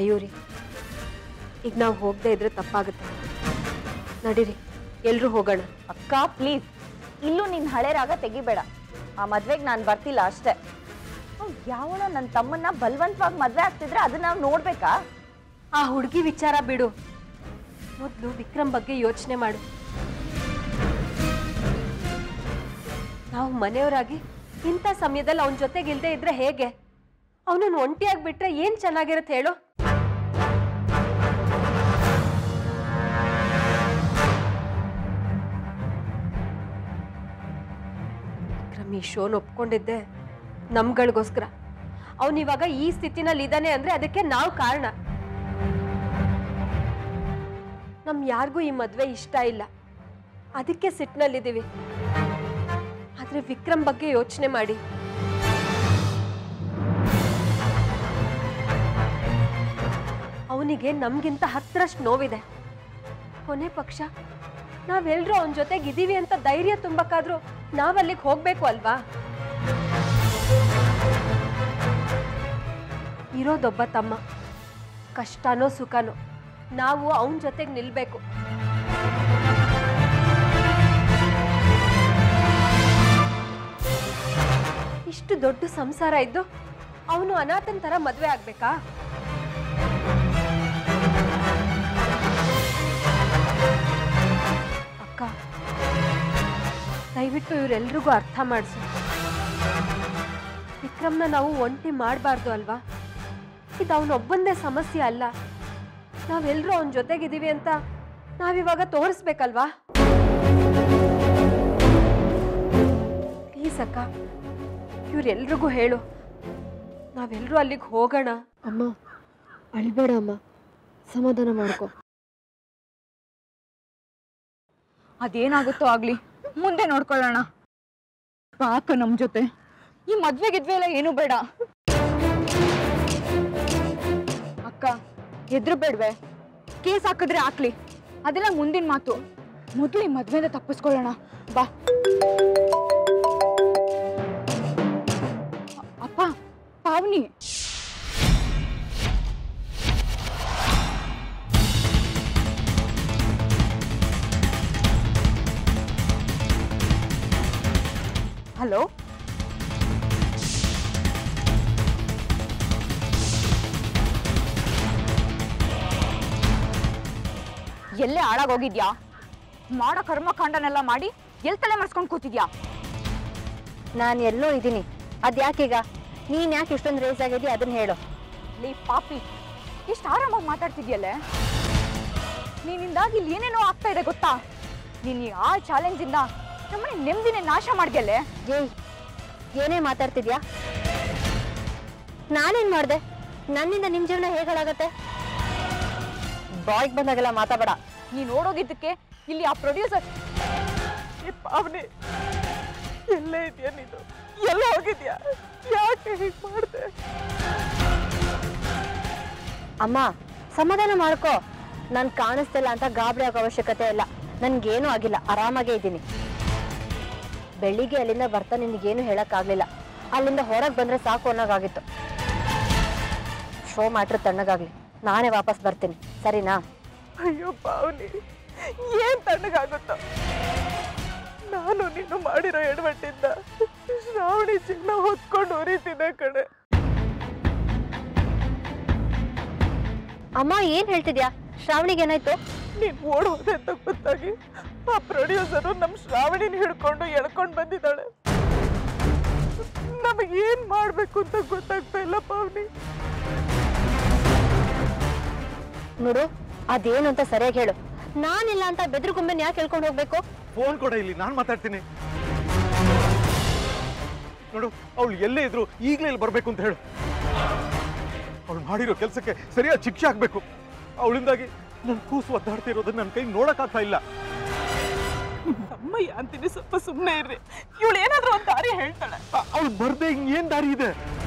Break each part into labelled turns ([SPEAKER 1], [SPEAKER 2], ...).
[SPEAKER 1] ಮಯೂರಿ ಈಗ ನಾವು ಹೋಗದೆ ಇದ್ರೆ ತಪ್ಪಾಗುತ್ತೆ ನಡೀರಿ ಎಲ್ರೂ ಹೋಗೋಣ
[SPEAKER 2] ಅಕ್ಕ ಪ್ಲೀಸ್ ಇಲ್ಲೂ ನಿನ್ನ ಹಳೆ ರಾಗ ತೆಗಿಬೇಡ ಆ ಮದ್ವೆಗೆ ನಾನು ಬರ್ತಿಲ್ಲ ಅಷ್ಟೇ ಯಾವನೋ ನನ್ನ ತಮ್ಮನ್ನ ಬಲವಂತವಾಗಿ ಮದ್ವೆ ಆಗ್ತಿದ್ರೆ ಅದನ್ನ ನಾವು ನೋಡ್ಬೇಕಾ
[SPEAKER 1] ಆ ಹುಡುಗಿ ವಿಚಾರ ಬಿಡು ಮೊದಲು ವಿಕ್ರಮ್ ಬಗ್ಗೆ ಯೋಚನೆ ಮಾಡು ನಾವು ಮನೆಯವರಾಗಿ ಇಂಥ ಸಮಯದಲ್ಲಿ ಅವನ ಜೊತೆಗೆ ಇಲ್ದೇ ಇದ್ರೆ ಹೇಗೆ ಅವನನ್ನು ಒಂಟಿಯಾಗಿ ಬಿಟ್ರೆ ಏನ್ ಚೆನ್ನಾಗಿರುತ್ತೆ ಹೇಳು ವಿಕ್ರಮ್ ಈ ಶೋನ್ ಒಪ್ಕೊಂಡಿದ್ದೆ ನಮ್ಗಳಿಗೋಸ್ಕರ ಅವನಿವಾಗ ಈ ಸ್ಥಿತಿನಲ್ಲಿ ಇದ್ದಾನೆ ಅಂದ್ರೆ ಅದಕ್ಕೆ ನಾವು ಕಾರಣ ನಮ್ ಯಾರಿಗೂ ಈ ಮದ್ವೆ ಇಷ್ಟ ಇಲ್ಲ ಅದಕ್ಕೆ ಸಿಟ್ನಲ್ಲಿದ್ದೀವಿ ಆದ್ರೆ ವಿಕ್ರಮ್ ಬಗ್ಗೆ ಯೋಚನೆ ಮಾಡಿ ಅವನಿಗೆ ನಮ್ಗಿಂತ ಹತ್ತರಷ್ಟು ನೋವಿದೆ ಕೊನೆ ಪಕ್ಷ ನಾವೆಲ್ಲರೂ ಅವನ ಜೊತೆಗೆ ಇದೀವಿ ಅಂತ ಧೈರ್ಯ ತುಂಬಕ್ಕಾದ್ರೂ ನಾವಲ್ಲಿಗೆ ಹೋಗ್ಬೇಕು ಅಲ್ವಾ ಇರೋದೊಬ್ಬ ತಮ್ಮ ಕಷ್ಟನೋ ಸುಖನೋ ನಾವು ಅವನ ಜೊತೆಗೆ ನಿಲ್ಬೇಕು ಇಷ್ಟು ದೊಡ್ಡ ಸಂಸಾರ ಇದ್ದು ಅವನು ಅನಾಥನ್ ತರ ಮದ್ವೆ ಆಗ್ಬೇಕಾ ಅಕ್ಕ ದಯವಿಟ್ಟು ಇವರೆಲ್ರಿಗೂ ಅರ್ಥ ಮಾಡಿಸು ವಿಕ್ರಮ್ನ ನಾವು ಒಂಟಿ ಮಾಡಬಾರ್ದು ಅಲ್ವಾ ಇದು ಅವನೊಬ್ಬಂದೇ ಸಮಸ್ಯೆ ಅಲ್ಲ ನಾವೆಲ್ಲರೂ ಅವನ ಜೊತೆಗಿದ್ದೀವಿ ಅಂತ ನಾವಿವಾಗ ತೋರಿಸ್ಬೇಕಲ್ವಾ ಪ್ಲೀಸ್ ಅಕ್ಕ ಇವ್ರೆಲ್ರಿಗೂ ಹೇಳು ನಾವೆಲ್ಲರೂ ಅಲ್ಲಿಗೆ ಹೋಗೋಣ
[SPEAKER 3] ಅಮ್ಮ ಅಳ್ಬೇಡ ಅಮ್ಮ ಸಮಾಧಾನ ಮಾಡ್ಕೊ
[SPEAKER 4] ಅದೇನಾಗುತ್ತೋ ಆಗ್ಲಿ ಮುಂದೆ ನೋಡ್ಕೊಳ್ಳೋಣ ಪಾಪ ನಮ್ ಜೊತೆ ಈ ಮದ್ವೆ ಗಿದ್ವೆ ಎಲ್ಲ ಏನು ಬೇಡ ಅಕ್ಕ ಎದ್ರು ಬೇಡ್ವೆ ಕೇಸ್ ಹಾಕಿದ್ರೆ ಹಾಕ್ಲಿ ಅದೆಲ್ಲ ಮುಂದಿನ ಮಾತು ಮೊದಲು ಈ ಮದ್ವೆಯಿಂದ ತಪ್ಪಿಸ್ಕೊಳ್ಳೋಣ ಬಾ ಅಪ್ಪ ಪಾವನಿ ಹಲೋ ಎಲ್ಲೇ ಹಾಳಾಗೋಗಿದ್ಯಾ ಮಾಡೋ ಕರ್ಮಕಾಂಡನೆಲ್ಲ ಮಾಡಿ ಎಲ್ ತಲೆ ಮರ್ಸ್ಕೊಂಡು ಕೂತಿದ್ಯಾ
[SPEAKER 2] ನಾನು ಎಲ್ಲೋ ಇದ್ದೀನಿ ಅದ್ಯಾಕೀಗ ನೀನ್ ಯಾಕೆ ಇಷ್ಟೊಂದು ರೇಸ್ ಆಗಿದ್ಯಾ ಅದನ್ನ ಹೇಳು
[SPEAKER 4] ಲೇ ಪಾಪಿ ಇಷ್ಟು ಆರಾಮಾಗಿ ಮಾತಾಡ್ತಿದ್ಯಲ್ಲೇ ನೀನಿಂದಾಗಿ ಇಲ್ಲಿ ಏನೇನೋ ಆಗ್ತಾ ಇದೆ ಗೊತ್ತಾ ನೀನ್ ಈ ಆ ಚಾಲೆಂಜಿಂದ ನಮ್ಮನೆ ನೆಮ್ಮದಿನೇ ನಾಶ ಮಾಡ್ದ್ಯಲ್ಲೇ
[SPEAKER 2] ಏಯ್ ಏನೇ ಮಾತಾಡ್ತಿದ್ಯಾ ನಾನೇನ್ ಮಾಡ್ದೆ ನನ್ನಿಂದ ನಿಮ್ ಜೀವನ ಹೇಗೆ ಹಾಳಾಗತ್ತೆ ಬಾಯ್ಗೆ ಬಂದಾಗೆಲ್ಲ ಮಾತಾಡಬೇಡ
[SPEAKER 4] ನೀನ್ ನೋಡೋಗಿದ್ದಕ್ಕೆ ಇಲ್ಲಿ ಆ ಪ್ರೊಡ್ಯೂಸರ್
[SPEAKER 5] ಪಾವನಿ ಎಲ್ಲೇ ಇದೆಯಾ ನೀನು ಎಲ್ಲ ಹೋಗಿದ್ಯಾ ಯಾಕೆ ಹೀಗೆ ಮಾಡಿದೆ
[SPEAKER 2] ಅಮ್ಮ ಸಮಾಧಾನ ಮಾಡ್ಕೋ ನಾನು ಕಾಣಿಸ್ತಿಲ್ಲ ಅಂತ ಗಾಬರಿ ಆಗೋ ಅವಶ್ಯಕತೆ ಇಲ್ಲ ನನ್ಗೇನು ಆಗಿಲ್ಲ ಆರಾಮಾಗೇ ಇದ್ದೀನಿ ಬೆಳಿಗ್ಗೆ ಅಲ್ಲಿಂದ ಬರ್ತಾ ನಿನಗೇನು ಹೇಳಕ್ಕಾಗ್ಲಿಲ್ಲ ಅಲ್ಲಿಂದ ಹೊರಗೆ ಬಂದ್ರೆ ಸಾಕು ಅನ್ನೋಗಾಗಿತ್ತು ಶೋ ಮ್ಯಾಟ್ರ್ ತಣ್ಣಗಾಗ್ಲಿ ನಾನೇ ವಾಪಸ್ ಬರ್ತೀನಿ ಸರಿನಾ
[SPEAKER 5] ಅಯ್ಯೋ ಪಾವನಿ ಏನ್ ತಣ್ಣಗಾಗುತ್ತೋ ನಾನು ನೀನು ಮಾಡಿರೋ ಎಡವಟ್ಟಿಂದ ಶ್ರಾವಣಿ ಚಿನ್ನ ಹೊತ್ಕೊಂಡು ಉರಿತಿದೆ ಕಡೆ
[SPEAKER 2] ಅಮ್ಮ ಏನ್ ಹೇಳ್ತಿದ್ಯಾ ಶ್ರಾವಣಿಗೆ ಏನಾಯ್ತು
[SPEAKER 5] ನೀನ್ ಓಡ್ ಹೋದೆ ಅಂತ ಗೊತ್ತಾಗಿ ಆ ಪ್ರೊಡ್ಯೂಸರು ನಮ್ ಶ್ರಾವಣಿನ ಹಿಡ್ಕೊಂಡು ಎಳ್ಕೊಂಡ್ ಬಂದಿದ್ದಾಳೆ ನಮಗೆ ಏನ್ ಮಾಡ್ಬೇಕು ಅಂತ ಗೊತ್ತಾಗ್ತಾ ಇಲ್ಲ ಪಾವನಿ
[SPEAKER 2] ನೋಡು ಅದೇನು ಅಂತ ಸರಿಯಾಗಿ ಹೇಳು ನಾನಿಲ್ಲ ಅಂತ ಬೆದ್ರುಗೊಂಬೆನ್ ಯಾಕೆ ಹೇಳ್ಕೊಂಡು ಹೋಗ್ಬೇಕು
[SPEAKER 6] ಫೋನ್ ಕೊಡ ಇಲ್ಲಿ ನಾನು ಮಾತಾಡ್ತೀನಿ ನೋಡು ಅವಳು ಎಲ್ಲೇ ಇದ್ರು ಈಗಲೇ ಇಲ್ಲಿ ಬರಬೇಕು ಅಂತ ಹೇಳು ಅವಳು ಮಾಡಿರೋ ಕೆಲಸಕ್ಕೆ ಸರಿಯಾದ ಶಿಕ್ಷೆ ಆಗ್ಬೇಕು ಅವಳಿಂದಾಗಿ ನನ್ನ ಕೂಸು ಒದ್ದಾಡ್ತಿರೋದನ್ನ ನನ್ನ ಕೈ ನೋಡಕ್ಕಾಗ್ತಾ ಇಲ್ಲ
[SPEAKER 5] ಅಮ್ಮಯ್ಯ ಅಂತೀನಿ ಸ್ವಲ್ಪ ಸುಮ್ಮನೆ ಇರ್ರಿ ಇವಳು ಏನಾದ್ರೂ ಒಂದ್ ದಾರಿ ಹೇಳ್ತಾಳೆ
[SPEAKER 6] ಅವಳು ಬರ್ದೆ ಏನ್ ದಾರಿ ಇದೆ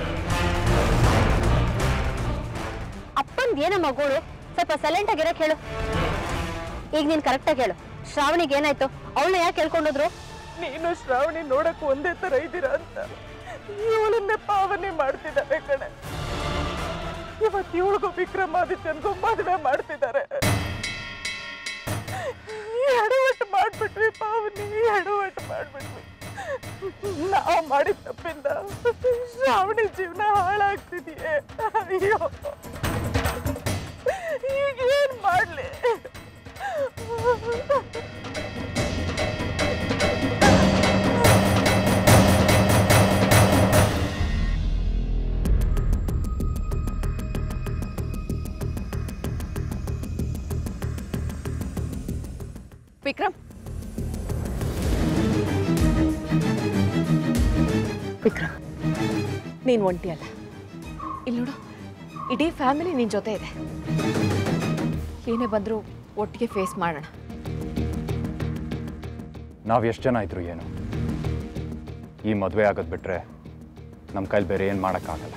[SPEAKER 2] ಅಪ್ಪಂದ್ ಏನಮ್ಮ ಗೋಳು ಸ್ವಲ್ಪ ಸೈಲೆಂಟ್ ಆಗಿರಕ್ ಹೇಳು ಈಗ ನೀನ್ ಕರೆಕ್ಟಾಗಿ ಹೇಳು ಶ್ರಾವಣಿಗೆ ಏನಾಯ್ತು ಅವಳನ್ನ ಯಾಕೆ ಹೇಳ್ಕೊಂಡೋದ್ರು
[SPEAKER 5] ನೀನು ಶ್ರಾವಣಿ ನೋಡಕ್ ಒಂದೇ ತರ ಇದ್ದೀರಾ ಅಂತ ಇವಳನ್ನೇ ಪಾವನೆ ಮಾಡ್ತಿದ್ದಾಳೆ ಕಣೆ ಇವತ್ತು ಇವಳಿಗೂ ವಿಕ್ರಮಾದಿತ್ಯನ್ಗೂ ಮದುವೆ ಮಾಡ್ತಿದ್ದಾರೆ ಎಡವಟ್ಟು ಮಾಡ್ಬಿಟ್ವಿ ಪಾವನಿ ಎಡವಟ್ಟು ಮಾಡ್ಬಿಟ್ವಿ ನಾವು ಮಾಡಿದ ತಪ್ಪಿಂದ ಶ್ರಾವಣಿ ಜೀವನ ಹಾಳಾಗ್ತಿದೆಯೇ ಅಯ್ಯೋ ಈಗ ಏನ್ ಮಾಡ್ಲಿ
[SPEAKER 4] ವಿಕ್ರಮ್ ವಿಕ್ರಮ್ ನೀನು ಒಂಟಿ ಅಲ್ಲ ಇಲ್ಲಿ ನೋಡು ಇಡೀ ಫ್ಯಾಮಿಲಿ ನಿನ್ನ ಜೊತೆ ಇದೆ ಏನೇ ಬಂದರೂ ಒಟ್ಟಿಗೆ ಫೇಸ್ ಮಾಡೋಣ
[SPEAKER 7] ನಾವು ಎಷ್ಟು ಜನ ಇದ್ರು ಏನು ಈ ಮದುವೆ ಆಗೋದು ಬಿಟ್ರೆ ನಮ್ಮ ಕೈಲಿ ಬೇರೆ ಏನು ಮಾಡೋಕ್ಕಾಗಲ್ಲ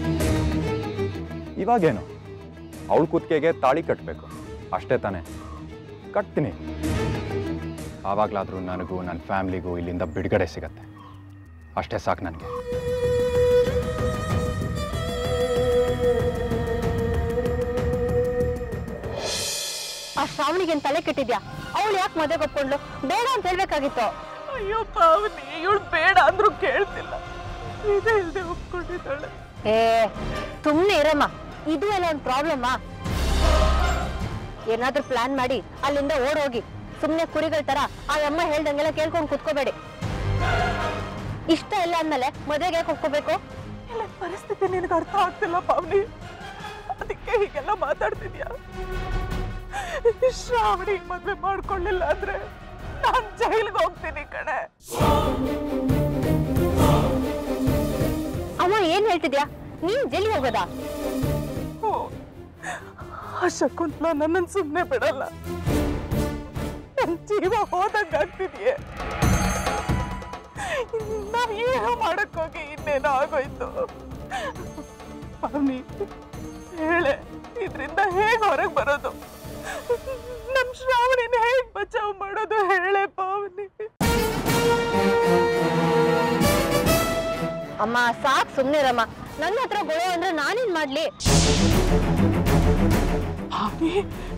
[SPEAKER 7] ಇವಾಗೇನು ಅವಳ ಕುತ್ತಿಗೆಗೆ ತಾಳಿ ಕಟ್ಟಬೇಕು ಅಷ್ಟೇ ತಾನೇ ಕಟ್ತೀನಿ ಆವಾಗಲಾದರೂ ನನಗೂ ನನ್ನ ಫ್ಯಾಮ್ಲಿಗೂ ಇಲ್ಲಿಂದ ಬಿಡುಗಡೆ ಸಿಗತ್ತೆ ಅಷ್ಟೇ ಸಾಕು ನನಗೆ
[SPEAKER 2] ಆ ಶ್ರಾವಣಿಗೆ ಏನ್ ತಲೆ ಕೆಟ್ಟಿದ್ಯಾ ಅವಳು ಯಾಕೆ ಮದುವೆ ಒಪ್ಕೊಂಡ್ಲು ಬೇಡ ಅಂತ ಹೇಳ್ಬೇಕಾಗಿತ್ತು
[SPEAKER 5] ಅಯ್ಯೋ ಪಾವನಿ ಇವಳು ಬೇಡ ಅಂದ್ರೂ ಕೇಳ್ತಿಲ್ಲ ಇದೇ ಇಲ್ದೆ ಒಪ್ಕೊಂಡಿದ್ದಾಳೆ
[SPEAKER 2] ಏ ಸುಮ್ನೆ ಇರಮ್ಮ ಇದು ಎಲ್ಲ ಒಂದು ಪ್ರಾಬ್ಲಮ್ಮಾ ಏನಾದ್ರೂ ಪ್ಲಾನ್ ಮಾಡಿ ಅಲ್ಲಿಂದ ಓಡ್ ಹೋಗಿ ಸುಮ್ನೆ ಕುರಿಗಳ ತರ ಆ ಅಮ್ಮ ಹೇಳ್ದಂಗೆಲ್ಲ ಕೇಳ್ಕೊಂಡು ಕುತ್ಕೋಬೇಡಿ ಇಷ್ಟ ಇಲ್ಲ ಅಂದ್ಮೇಲೆ ಮದುವೆಗೆ ಯಾಕೆ ಒಪ್ಕೋಬೇಕು
[SPEAKER 5] ಇಲ್ಲ ಪರಿಸ್ಥಿತಿ ನಿನಗೆ ಅರ್ಥ ಆಗ್ತಿಲ್ಲ ಪಾವನಿ ಅದಕ್ಕೆ ಹೀಗೆಲ್ಲ ಮಾತಾಡ್ತಿದ್ಯಾ ಶ್ರಾವಣಿ ಮದ್ವೆ ಮಾಡ್ಕೊಳ್ಳಿಲ್ಲ ಅಂದ್ರೆ ನಾನ್ ಜೈಲ್ಗೆ ಹೋಗ್ತೀನಿ ಕಣೆ
[SPEAKER 2] ಅಮ್ಮ ಏನ್ ಹೇಳ್ತಿದ್ಯಾ ನೀನ್ ಜೈಲಿಗೆ ಹೋಗೋದಾ
[SPEAKER 5] ಹೋ, ಆ ಶಕುಂತ್ಲ ನನ್ನನ್ನು ಸುಮ್ಮನೆ ಬಿಡಲ್ಲ ನನ್ನ ಜೀವ ಹೋದಂಗ ಆಗ್ತಿದ್ಯೆ ನಾ ಏನೋ ಮಾಡಕ್ ಹೋಗಿ ಇನ್ನೇನೋ ಆಗೋಯ್ತು ಪಾವನಿ ಹೇಳೆ ಇದ್ರಿಂದ ಹೇಗ್ ಹೊರಗ್ ಬರೋದು ನಮ್ ಶ್ರಾವಣಿನ ಹೇಗ್ ಬಚಾವ್ ಮಾಡೋದು ಹೇಳೆ ಪಾವನಿ
[SPEAKER 2] ಅಮ್ಮ ಸಾಕ್ ಸುಮ್ನೆ ಇರಮ್ಮ ನನ್ನ ಹತ್ರ ಗೊಳೋ ಅಂದ್ರೆ ನಾನೇನ್ ಮಾಡ್ಲಿ
[SPEAKER 5] ಪಾವನಿ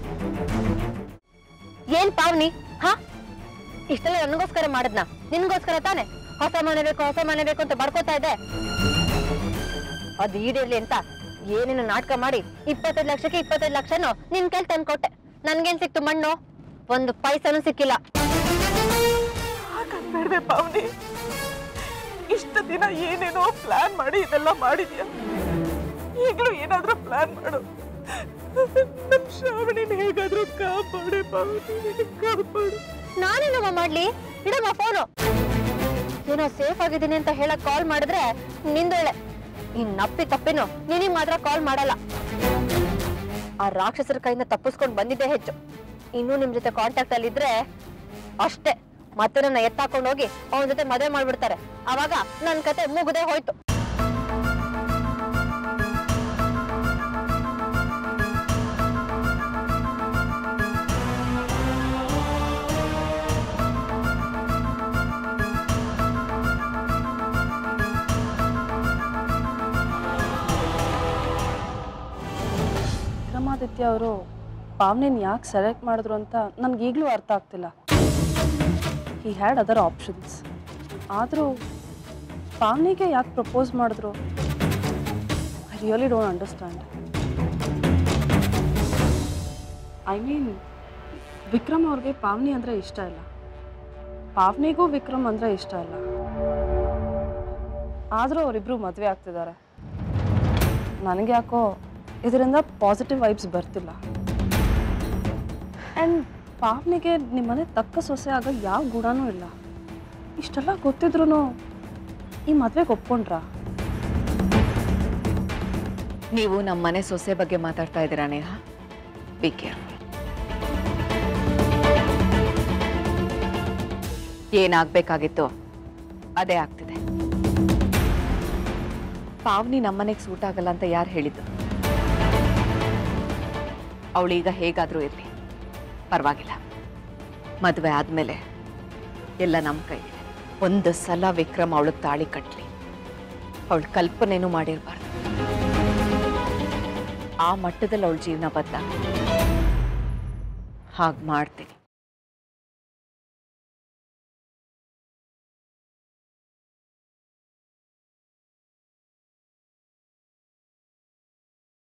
[SPEAKER 2] ಏನ್ ಪಾವ್ನಿ ಹಾ ಇಷ್ಟೆಲ್ಲ ನನಗೋಸ್ಕರ ಮಾಡದ್ನ ನಿನ್ಗೋಸ್ಕರ ತಾನೆ ಹೊಸ ಮನೆ ಬೇಕು ಹೊಸ ಮನೆ ಬೇಕು ಅಂತ ಬಡ್ಕೋತಾ ಇದೆ ಅದು ಈಡೇರ್ಲಿ ಅಂತ ಏನೇನು ನಾಟಕ ಮಾಡಿ ಇಪ್ಪತ್ತೈದು ಲಕ್ಷಕ್ಕೆ ಇಪ್ಪತ್ತೈದು ಲಕ್ಷನು ನಿನ್ ಕೈಲಿ ತಂದ್ಕೊಟ್ಟೆ ನನ್ಗೇನ್ ಸಿಕ್ತು ಮಣ್ಣು ಒಂದು ಪೈಸನೂ ಸಿಕ್ಕಿಲ್ಲ
[SPEAKER 5] ಹಾಗನ್ಬೇಡ್ದೆ ಪಾವನಿ ಇಷ್ಟು ದಿನ ಏನೇನೋ ಪ್ಲಾನ್ ಮಾಡಿ ಇದೆಲ್ಲ ಮಾಡಿದ್ಯಾ ಈಗಲೂ ಏನಾದ್ರೂ ಪ್ಲಾನ್ ಮಾಡು ನಮ್ ಶ್ರಾವಣಿನ ಹೇಗಾದ್ರೂ ಕಾಪಾಡೆ ಪಾವನಿ ಕಾಪಾಡು
[SPEAKER 2] ನಾನೇನಮ್ಮ ಮಾಡ್ಲಿ ಇಡಮ್ಮ ಫೋನು ಏನೋ ಸೇಫ್ ಆಗಿದ್ದೀನಿ ಅಂತ ಹೇಳಕ್ ಕಾಲ್ ಮಾಡಿದ್ರೆ ನಿಂದೊಳ್ಳೆ ಇನ್ ನಪ್ಪಿ ತಪ್ಪಿನು ನಿನಗ್ ಮಾತ್ರ ಕಾಲ್ ಮಾಡಲ್ಲ ಆ ರಾಕ್ಷಸರ ಕೈಯಿಂದ ತಪ್ಪಿಸ್ಕೊಂಡ್ ಬಂದಿದ್ದೆ ಹೆಚ್ಚು ಇನ್ನೂ ನಿಮ್ ಜೊತೆ ಕಾಂಟ್ಯಾಕ್ಟ್ ಅಲ್ಲಿ ಇದ್ರೆ ಅಷ್ಟೇ ಮತ್ತೆ ನನ್ನ ಎತ್ತಾಕೊಂಡು ಹೋಗಿ ಅವನ ಜೊತೆ ಮದುವೆ ಮಾಡ್ಬಿಡ್ತಾರೆ ಅವಾಗ ನನ್ ಕತೆ ಮುಗ್ದೇ ಹೋಯ್ತು
[SPEAKER 8] ವಿಕ್ರಮಾದಿತ್ಯ ಅವರು ಪಾವ್ನಿನ ಯಾಕೆ ಸೆಲೆಕ್ಟ್ ಮಾಡಿದ್ರು ಅಂತ ನನಗೆ ಈಗಲೂ ಅರ್ಥ ಆಗ್ತಿಲ್ಲ ಹಿ ಹ್ಯಾಡ್ ಅದರ್ ಆಪ್ಷನ್ಸ್ ಆದರೂ ಪಾವ್ನಿಗೆ ಯಾಕೆ ಪ್ರಪೋಸ್ ಮಾಡಿದ್ರು I really don't understand I mean Vikram ಅವ್ರಿಗೆ ಪಾವ್ನಿ ಅಂದರೆ ಇಷ್ಟ ಇಲ್ಲ ಪಾವ್ನಿಗೂ ವಿಕ್ರಮ್ ಅಂದರೆ ಇಷ್ಟ ಇಲ್ಲ ಆದರೂ ಅವರಿಬ್ಬರು ಮದುವೆ ಆಗ್ತಿದ್ದಾರೆ ನನಗೆ ಯಾಕೋ ಇದರಿಂದ ಪಾಸಿಟಿವ್ ವೈಬ್ಸ್ ಬರ್ತಿಲ್ಲ ಆ್ಯಂಡ್ ಪಾವ್ನಿಗೆ ನಿಮ್ಮನೆ ತಕ್ಕ ಸೊಸೆ ಆಗ ಯಾವ ಗುಣನೂ ಇಲ್ಲ ಇಷ್ಟೆಲ್ಲ ಗೊತ್ತಿದ್ರು ಈ ಮದ್ವೆಗೆ ಒಪ್ಕೊಂಡ್ರಾ
[SPEAKER 4] ನೀವು ನಮ್ಮ ಮನೆ ಸೊಸೆ ಬಗ್ಗೆ ಮಾತಾಡ್ತಾ ಇದ್ದೀರಾ ನೇಹ ಬಿ ಕೇರ್ಫುಲ್ ಏನಾಗಬೇಕಾಗಿತ್ತು ಅದೇ ಆಗ್ತಿದೆ ಪಾವ್ನಿ ನಮ್ಮನೆಗೆ ಸೂಟ್ ಆಗಲ್ಲ ಅಂತ ಯಾರು ಹೇಳಿದ್ದು ಅವಳೀಗ ಹೇಗಾದರೂ ಇರಲಿ ಪರವಾಗಿಲ್ಲ ಮದುವೆ ಆದಮೇಲೆ ಎಲ್ಲ ನಮ್ಮ ಕೈಲಿದೆ ಒಂದು ಸಲ ವಿಕ್ರಮ್ ಅವಳಿಗೆ ತಾಳಿ ಕಟ್ಟಲಿ ಅವಳ ಕಲ್ಪನೆನೂ ಮಾಡಿರಬಾರ್ದು
[SPEAKER 9] ಆ ಮಟ್ಟದಲ್ಲಿ ಅವಳ ಜೀವನ ಬದಲಾಗ ಹಾಗೆ ಮಾಡ್ತೀನಿ